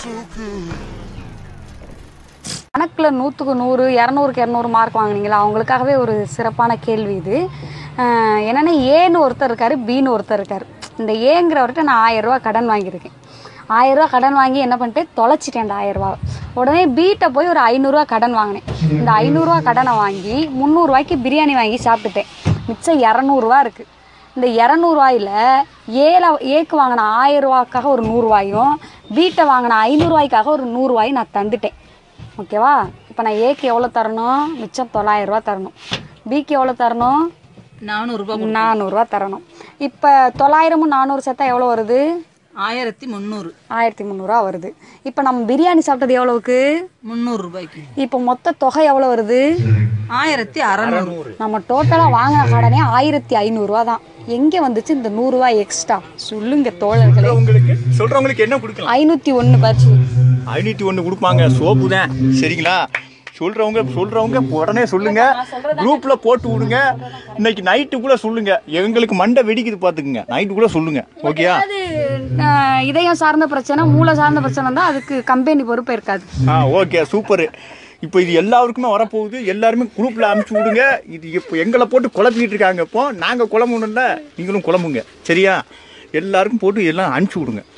கணக்கில் நூற்றுக்கு நூறு இரநூறுக்கு இரநூறு மார்க் வாங்குனீங்களா அவங்களுக்காகவே ஒரு சிறப்பான கேள்வி இது அஹ் என்னன்னா ஏன்னு ஒருத்தர் இருக்காரு பின்னு ஒருத்தர் இருக்காரு இந்த ஏங்கிறவர்கிட்ட நான் ஆயிரம் ரூபாய் கடன் வாங்கியிருக்கேன் ஆயிரம் ரூபாய் கடன் வாங்கி என்ன பண்ணிட்டேன் தொலைச்சிட்டேன் அந்த ஆயிரம் ரூபாய் உடனே பீட்டை போய் ஒரு ஐநூறுரூவா கடன் வாங்கினேன் இந்த ஐநூறுரூவா கடனை வாங்கி முந்நூறுரூவாய்க்கு பிரியாணி வாங்கி சாப்பிட்டுட்டேன் மிச்சம் இரநூறுவா இருக்குது இந்த இரநூறுவாயில் ஏல ஏக்கு வாங்கின ஆயிரம் ரூபாய்க்காக ஒரு நூறுரூவாயும் வீட்டை வாங்கின ஐநூறுரூவாய்க்காக ஒரு நூறுரூவாயும் நான் தந்துட்டேன் ஓகேவா இப்போ நான் ஏக்கு எவ்வளோ தரணும் மிச்சம் தொள்ளாயிரம் ரூபா தரணும் பிக்கு எவ்வளோ தரணும் நானூறுரூபா நானூறுரூவா தரணும் இப்போ தொள்ளாயிரமும் நானூறு சேர்த்தா எவ்வளோ வருது ஆயிரத்தி முந்நூறு ஆயிரத்தி முந்நூறுரூவா வருது இப்போ நம்ம பிரியாணி சாப்பிட்டது எவ்வளவுக்கு முந்நூறு ரூபாய்க்கு இப்போ மொத்த தொகை எவ்வளோ வருது ஆயிரத்தி அறநூறு நம்ம டோட்டலாக வாங்கின கடனே ஆயிரத்தி ஐநூறுரூவா தான் எங்கே வந்துச்சு இந்த நூறுரூவா எக்ஸ்ட்ரா சொல்லுங்க தோழர்களே உங்களுக்கு சொல்றவங்களுக்கு என்ன கொடுக்கலாம் ஐநூற்றி ஒன்று பாச்சு ஐநூற்றி ஒன்று கொடுப்பாங்க சோப்பு தான் சரிங்களா சொல்றவங்க சொல்றவங்க உடனே சொல்லுங்க குரூப்ல போட்டு விடுங்க இன்னைக்கு நைட்டு கூட சொல்லுங்க எங்களுக்கு மண்டை வெடிக்குது பாத்துக்குங்க நைட்டு கூட சொல்லுங்க ஓகேயா அது அஹ், இதயம் சார்ந்த பிரச்சனை மூளை சார்ந்த பிரச்சனை தான் அதுக்கு கம்பெனி பொறுப்பு இருக்காது ஆ ஓகே சூப்பர் இப்போ இது எல்லாருக்குமே வரப்போகுது எல்லாருமே குரூப்ல அனுப்பிச்சு விடுங்க இது இப்போ எங்களை போட்டு குழப்பிக்கிட்டு இருக்காங்க இப்போ நாங்கள் குழம்புணும்ல நீங்களும் குழம்புங்க சரியா எல்லாருக்கும் போட்டு எல்லாம் அனுப்பிச்சு விடுங்க